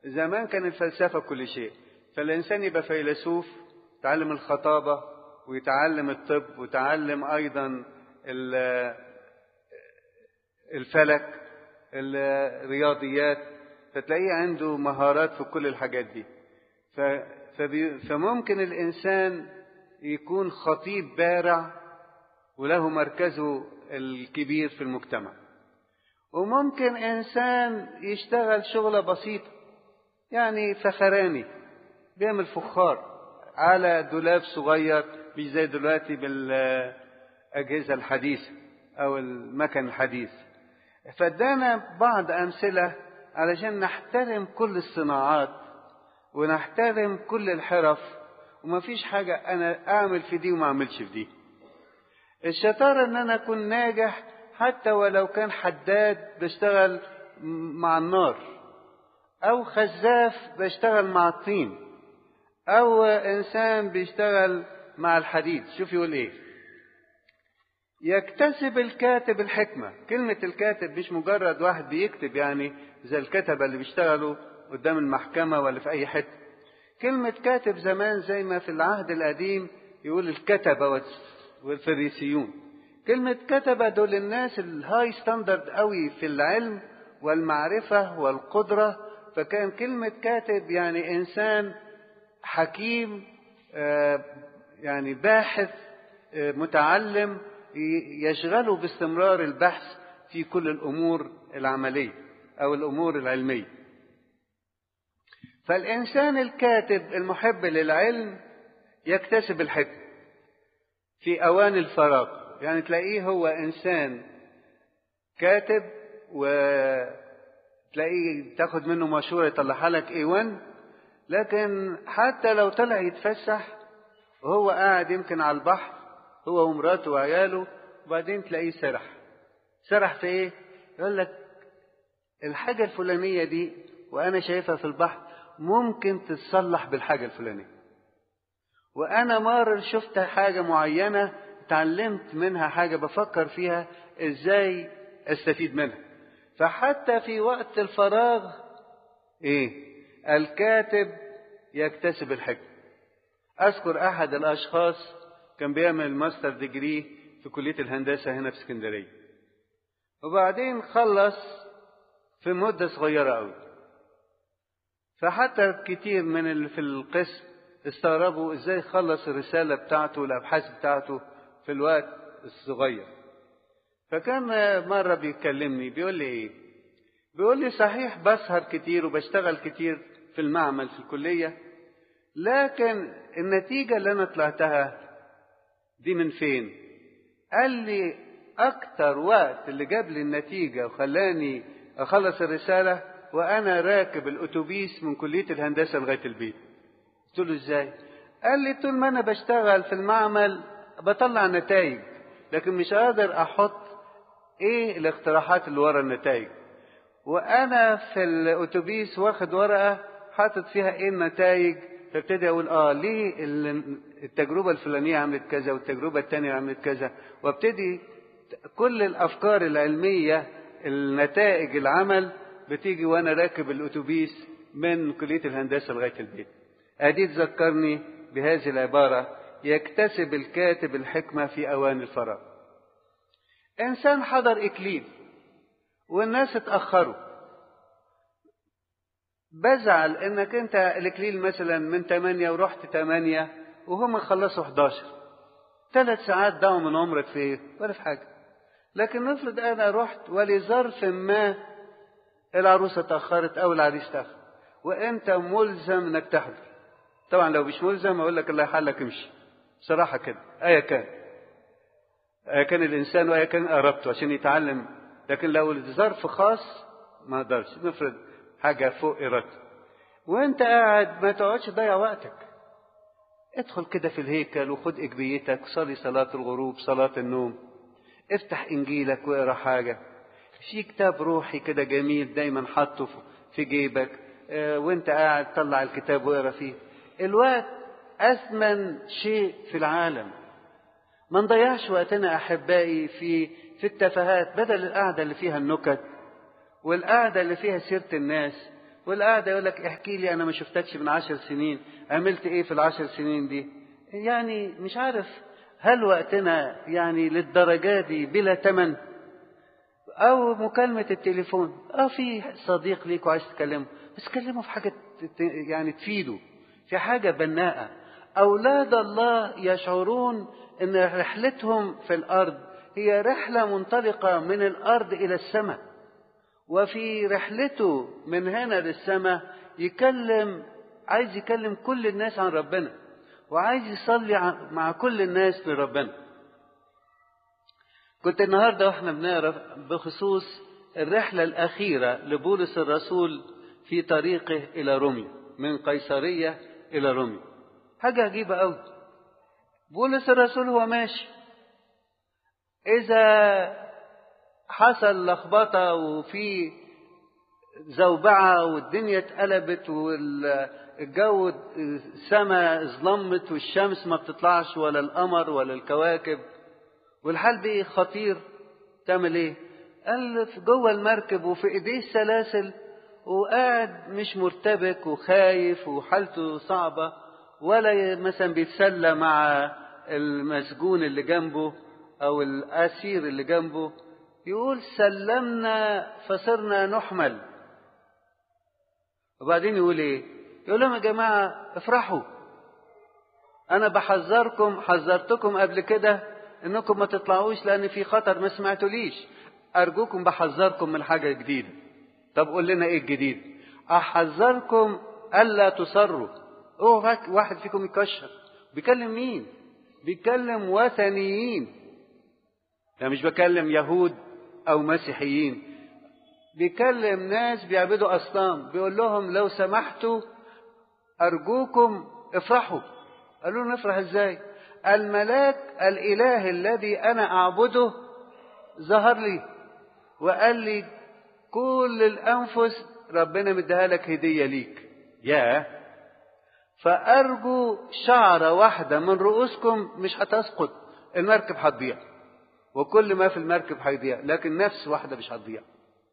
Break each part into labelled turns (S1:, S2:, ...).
S1: زمان كان الفلسفة كل شيء فالإنسان يبقى فيلسوف يتعلم الخطابة ويتعلم الطب ويتعلم أيضا الفلك الرياضيات فتلاقيه عنده مهارات في كل الحاجات دي فممكن الإنسان يكون خطيب بارع وله مركزه الكبير في المجتمع وممكن إنسان يشتغل شغلة بسيطة يعني فخراني بيعمل فخار على دولاب صغير مش زي دلوقتي بالأجهزة الحديثة أو المكن الحديث فادانا بعض أمثلة علشان نحترم كل الصناعات ونحترم كل الحرف وما فيش حاجة أنا أعمل في دي وما أعملش في دي الشطارة إن أنا أكون ناجح حتى ولو كان حداد بشتغل مع النار أو خزاف بشتغل مع الطين أو إنسان بيشتغل مع الحديد شوف يقول إيه يكتسب الكاتب الحكمة كلمة الكاتب مش مجرد واحد بيكتب يعني زي الكتبة اللي بيشتغلوا قدام المحكمة ولا في أي حتة كلمة كاتب زمان زي ما في العهد القديم يقول الكتبة والفريسيون كلمة كتبة دول الناس الهاي ستاندرد قوي في العلم والمعرفة والقدرة فكان كلمة كاتب يعني إنسان حكيم يعني باحث متعلم يشغله باستمرار البحث في كل الأمور العملية أو الأمور العلمية فالإنسان الكاتب المحب للعلم يكتسب الحكمة في أوان الفراغ يعني تلاقيه هو إنسان كاتب وتلاقيه تاخد منه مشورة يطلعها لك ايوان لكن حتى لو طلع يتفسح وهو قاعد يمكن على البحر هو ومراته وعياله وبعدين تلاقيه سرح سرح في ايه يقول لك الحاجة الفلانية دي وأنا شايفها في البحر ممكن تتصلح بالحاجة الفلانية وأنا مرة شفت حاجة معينة اتعلمت منها حاجة بفكر فيها ازاي استفيد منها فحتى في وقت الفراغ ايه الكاتب يكتسب الحكمة اذكر احد الاشخاص كان بيعمل ماستر ديجري في كلية الهندسة هنا في اسكندرية وبعدين خلص في مدة صغيرة قوي فحتى كتير من اللي في القسم استغربوا ازاي خلص الرسالة بتاعته والابحاث بتاعته في الوقت الصغير فكان مرة بيكلمني بيقول لي ايه بيقول لي صحيح بسهر كتير وبشتغل كتير في المعمل في الكلية لكن النتيجة اللي أنا طلعتها دي من فين قال لي أكتر وقت اللي جاب لي النتيجة وخلاني أخلص الرسالة وأنا راكب الأتوبيس من كلية الهندسة لغاية البيت قلت له إزاي قال لي طول ما أنا بشتغل في المعمل بطلع نتائج لكن مش قادر أحط إيه الاقتراحات اللي ورا النتائج وأنا في الأتوبيس واخد ورقة حاطط فيها إيه النتائج فابتدي أقول آه ليه التجربة الفلانية عملت كذا والتجربة الثانية عملت كذا وابتدي كل الأفكار العلمية النتائج العمل بتيجي وأنا راكب الأتوبيس من كلية الهندسة لغاية البيت أدي تذكرني بهذه العبارة يكتسب الكاتب الحكمة في أوان الفراغ إنسان حضر إكليل والناس اتأخروا بزعل انك انت الاكليل مثلا من 8 ورحت 8 وهم خلصوا 11 ثلاث ساعات ضاعوا من عمرك في ايه؟ ولا في حاجه لكن نفرض انا رحت ولظرف ما العروسه اتاخرت او العريس تاخر وانت ملزم انك تحضر طبعا لو مش ملزم اقول لك الله يحلك امشي صراحه كده ايا كان ايا كان الانسان وايا كان قربته عشان يتعلم لكن لو الظرف خاص ما اقدرش نفرض حاجه فوق ارادته وانت قاعد ما تقعدش تضيع وقتك ادخل كده في الهيكل وخد اجبيتك صلي صلاه الغروب صلاه النوم افتح انجيلك واقرا حاجه في كتاب روحي كده جميل دايما حاطه في جيبك اه وانت قاعد طلع الكتاب واقرا فيه الوقت اثمن شيء في العالم ما نضيعش وقتنا احبائي في في التفاهات بدل القعده اللي فيها النكت والقعده اللي فيها سيره الناس والقعدة يقول لك احكي لي أنا ما شفتكش من عشر سنين عملت إيه في العشر سنين دي يعني مش عارف هل وقتنا يعني للدرجة دي بلا تمن أو مكالمة التليفون أه في صديق ليك وعايز تكلمه بس كلمه في حاجة يعني تفيده في حاجة بناءة أولاد الله يشعرون أن رحلتهم في الأرض هي رحلة منطلقة من الأرض إلى السماء وفي رحلته من هنا للسماء يكلم عايز يكلم كل الناس عن ربنا وعايز يصلي مع كل الناس لربنا كنت النهارده واحنا بنقرا بخصوص الرحله الاخيره لبولس الرسول في طريقه الى روميا من قيصريه الى روميا حاجه عجيبه قوي بولس الرسول هو ماشي اذا حصل لخبطه وفي زوبعه والدنيا اتقلبت والجو السماء ظلمت والشمس ما بتطلعش ولا القمر ولا الكواكب والحال بيه خطير تعمل ايه قال في جوه المركب وفي ايديه السلاسل وقاعد مش مرتبك وخايف وحالته صعبة ولا مثلا بيتسلى مع المسجون اللي جنبه او الاسير اللي جنبه يقول سلمنا فصرنا نحمل وبعدين يقول ايه يقول لهم يا جماعة افرحوا انا بحذركم حذرتكم قبل كده انكم ما تطلعوش لان في خطر ما سمعتوليش ارجوكم بحذركم من حاجه جديده طب قول لنا ايه الجديد احذركم الا تصروا اوعى واحد فيكم يكشر بيكلم مين بيكلم وثنيين يعني مش بكلم يهود او مسيحيين بيكلم ناس بيعبدوا اصنام بيقول لهم لو سمحتوا ارجوكم افرحوا قالوا له نفرح ازاي الملاك الاله الذي انا اعبده ظهر لي وقال لي كل الانفس ربنا مديها لك هديه ليك يا فارجو شعره واحده من رؤوسكم مش هتسقط المركب هتضيع وكل ما في المركب هيضيع لكن نفس واحده مش هتضيع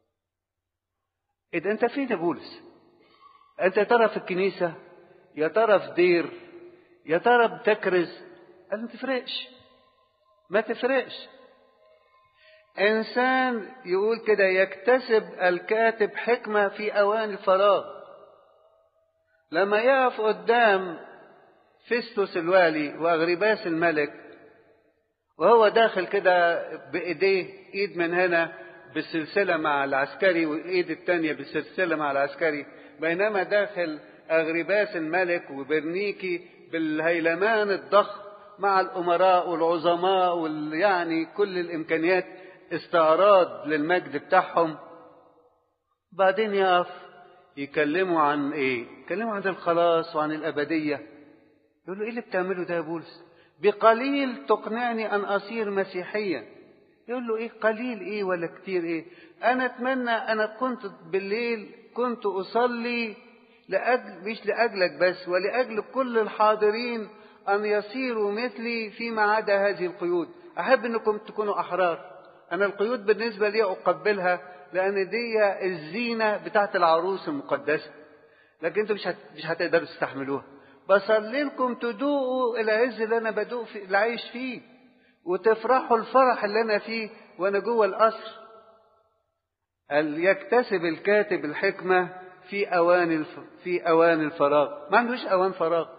S1: اذا انت فين يا بولس انت ترى في الكنيسه يا ترى في دير يا ترى بتكرز قال ما تفرقش ما تفرقش انسان يقول كده يكتسب الكاتب حكمه في اوان الفراغ لما يقف قدام فيستوس الوالي واغرباس الملك وهو داخل كده بايديه ايد من هنا بالسلسله مع العسكري والايد التانيه بالسلسله مع العسكري بينما داخل اغرباس الملك وبرنيكي بالهيلمان الضخم مع الامراء والعظماء وال يعني كل الامكانيات استعراض للمجد بتاعهم بعدين يقف يكلموا عن ايه يكلموا عن الخلاص وعن الابديه يقول له ايه اللي بتعمله ده يا بولس بقليل تقنعني ان اصير مسيحيا يقول له ايه قليل ايه ولا كتير ايه انا اتمنى انا كنت بالليل كنت اصلي لاجل مش لاجلك بس ولاجل كل الحاضرين ان يصيروا مثلي فيما عدا هذه القيود احب انكم تكونوا احرار انا القيود بالنسبه لي اقبلها لان دي الزينه بتاعت العروس المقدسه لكن انتوا مش هت... مش هتقدروا تستحملوها بصلي لكم تدوقوا العز اللي انا بدوق في اللي عايش فيه وتفرحوا الفرح اللي انا فيه وانا جوه القصر قال يكتسب الكاتب الحكمه في اوان الف... في اوان الفراغ ما عندوش اوان فراغ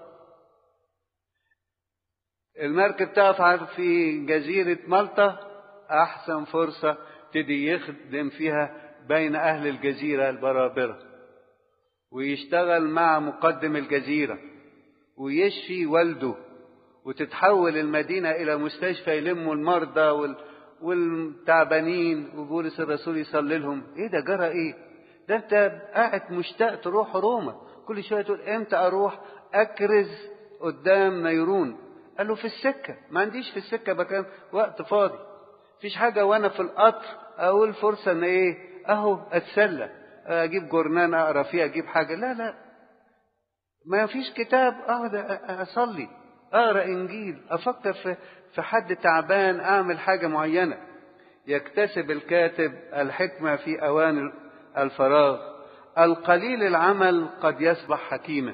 S1: المركب تقف في جزيره مالطا احسن فرصه تدي يخدم فيها بين اهل الجزيره البرابره ويشتغل مع مقدم الجزيره ويشفي والده وتتحول المدينه الى مستشفى يلموا المرضى وال... والتعبانين وبولس الرسول يصلي لهم ايه ده جرى ايه ده انت قاعد مشتاق تروح روما كل شويه تقول امتى اروح اكرز قدام نيرون قال له في السكه ما عنديش في السكه مكان وقت فاضي مفيش حاجه وانا في القطر اقول فرصه ان ايه اهو اتسلى اجيب جورنان اقرا فيه اجيب حاجه لا لا ما فيش كتاب اقعد اصلي اقرا انجيل افكر في في حد تعبان اعمل حاجه معينه يكتسب الكاتب الحكمه في اوان الفراغ القليل العمل قد يصبح حكيما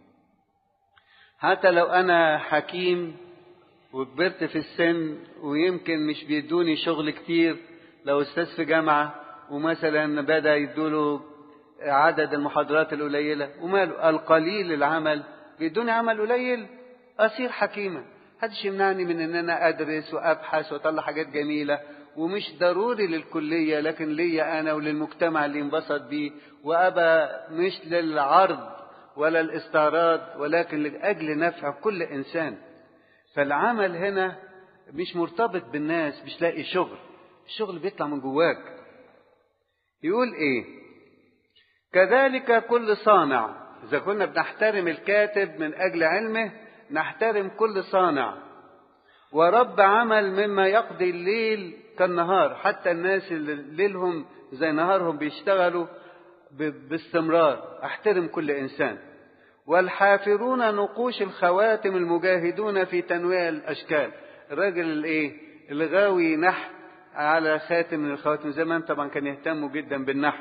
S1: حتى لو انا حكيم وكبرت في السن ويمكن مش بيدوني شغل كتير لو استاذ في جامعه ومثلا بدا يدوله عدد المحاضرات القليله وماله القليل العمل بيدوني عمل قليل اصير حكيما محدش يمنعني من ان انا ادرس وابحث واطلع حاجات جميله ومش ضروري للكليه لكن ليا انا وللمجتمع اللي انبسط بيه وابى مش للعرض ولا الاستعراض ولكن لاجل نفع كل انسان فالعمل هنا مش مرتبط بالناس مش لاقي شغل الشغل بيطلع من جواك يقول ايه كذلك كل صانع اذا كنا بنحترم الكاتب من اجل علمه نحترم كل صانع ورب عمل مما يقضي الليل كالنهار حتى الناس اللي ليلهم زي نهارهم بيشتغلوا باستمرار احترم كل انسان والحافرون نقوش الخواتم المجاهدون في تنويع الاشكال الراجل الايه اللي غاوي نحت على خاتم من الخواتم زمان طبعا كان يهتموا جدا بالنحت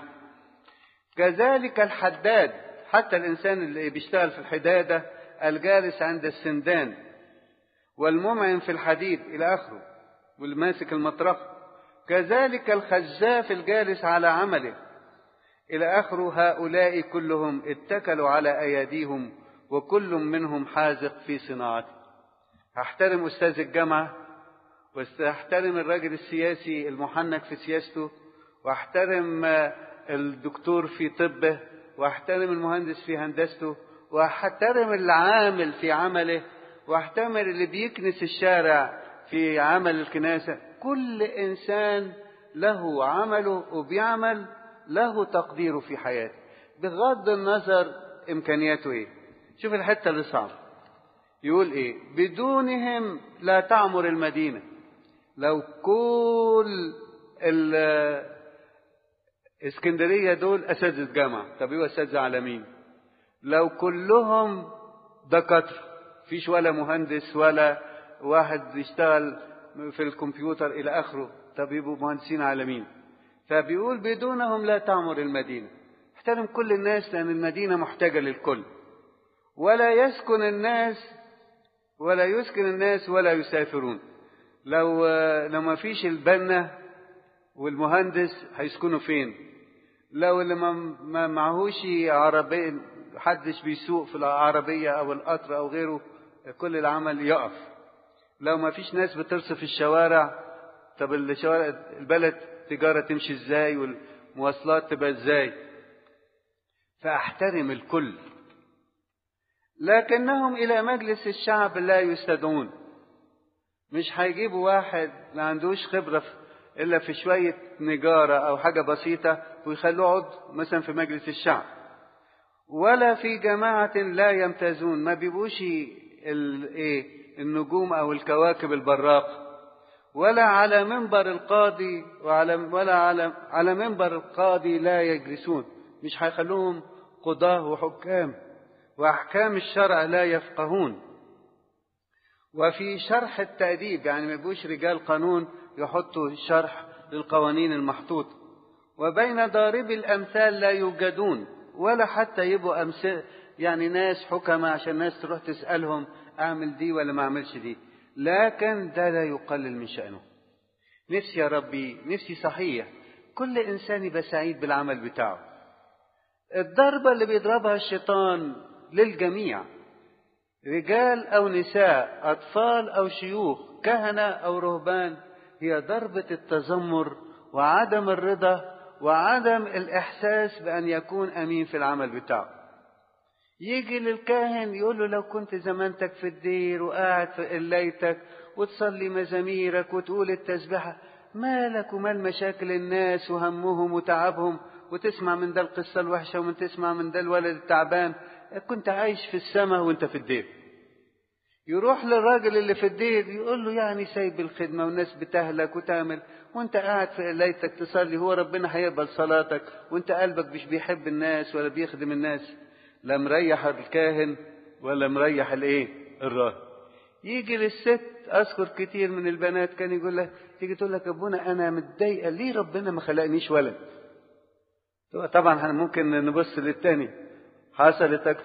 S1: كذلك الحداد حتى الانسان اللي بيشتغل في الحداده الجالس عند السندان والممعن في الحديد الى اخره والماسك المطرقه كذلك الخزاف الجالس على عمله إلى آخر هؤلاء كلهم اتكلوا على أيديهم وكل منهم حاذق في صناعته هحترم أستاذ الجامعة واحترم الراجل السياسي المحنك في سياسته واحترم الدكتور في طبه واحترم المهندس في هندسته واحترم العامل في عمله واحترم اللي بيكنس الشارع في عمل الكناسة كل إنسان له عمله وبيعمل له تقديره في حياته بغض النظر إمكانياته إيه شوف الحتة اللي صعبة يقول إيه بدونهم لا تعمر المدينة لو كل الاسكندرية دول أساتذة جامعة طب إيه أساتذة على مين لو كلهم دكاترة فيش ولا مهندس ولا واحد يشتغل في الكمبيوتر إلى آخره طب يبقوا مهندسين على مين فبيقول بدونهم لا تعمر المدينة احترم كل الناس لأن المدينة محتاجة للكل ولا يسكن الناس ولا يسكن الناس ولا يسافرون لو لو ما فيش البنا والمهندس هيسكنوا فين لو اللي ما معهوش عربية محدش بيسوق في العربية أو القطر أو غيره كل العمل يقف لو ما فيش ناس بترصف الشوارع طب الشوارع البلد التجارة تمشي ازاي والمواصلات تبقى ازاي فاحترم الكل لكنهم إلى مجلس الشعب لا يستدعون مش هيجيبوا واحد ما عندوش خبرة إلا في شوية نجارة أو حاجة بسيطة ويخلوه عضو مثلا في مجلس الشعب ولا في جماعة لا يمتازون ما بيبقوش الايه النجوم أو الكواكب البراقة ولا على منبر القاضي وعلى ولا على على منبر القاضي لا يجلسون مش هيخلوهم قضاة وحكام وأحكام الشرع لا يفقهون وفي شرح التأديب يعني ما يبقوش رجال قانون يحطوا شرح للقوانين المحطوطة وبين ضاربي الأمثال لا يوجدون ولا حتى يبقوا أمثال يعني ناس حكمة عشان الناس تروح تسألهم أعمل دي ولا ما أعملش دي لكن ده لا يقلل من شأنه نفسي يا ربي نفسي صحيح كل إنسان يبقى سعيد بالعمل بتاعه الضربة اللي بيضربها الشيطان للجميع رجال أو نساء أطفال أو شيوخ كهنة أو رهبان هي ضربة التذمر وعدم الرضا وعدم الإحساس بأن يكون أمين في العمل بتاعه يجي للكاهن يقول له لو كنت زمانتك في الدير وقاعد في قليتك وتصلي مزاميرك وتقول التسبيحة مالك ومال مشاكل الناس وهمهم وتعبهم وتسمع من ده القصة الوحشة ومن تسمع من ده الولد التعبان كنت عايش في السماء وانت في الدير يروح للراجل اللي في الدير يقول له يعني سايب الخدمة والناس بتهلك وتعمل وانت قاعد في قليتك تصلي هو ربنا هيقبل صلاتك وانت قلبك مش بيحب الناس ولا بيخدم الناس لا مريح الكاهن ولا مريح الايه الراهب يجي للست اذكر كتير من البنات كان يقول لها تيجي تقول لك ابونا انا متضايقه ليه ربنا ما خلقنيش ولد طبعا ممكن نبص للتاني حصلت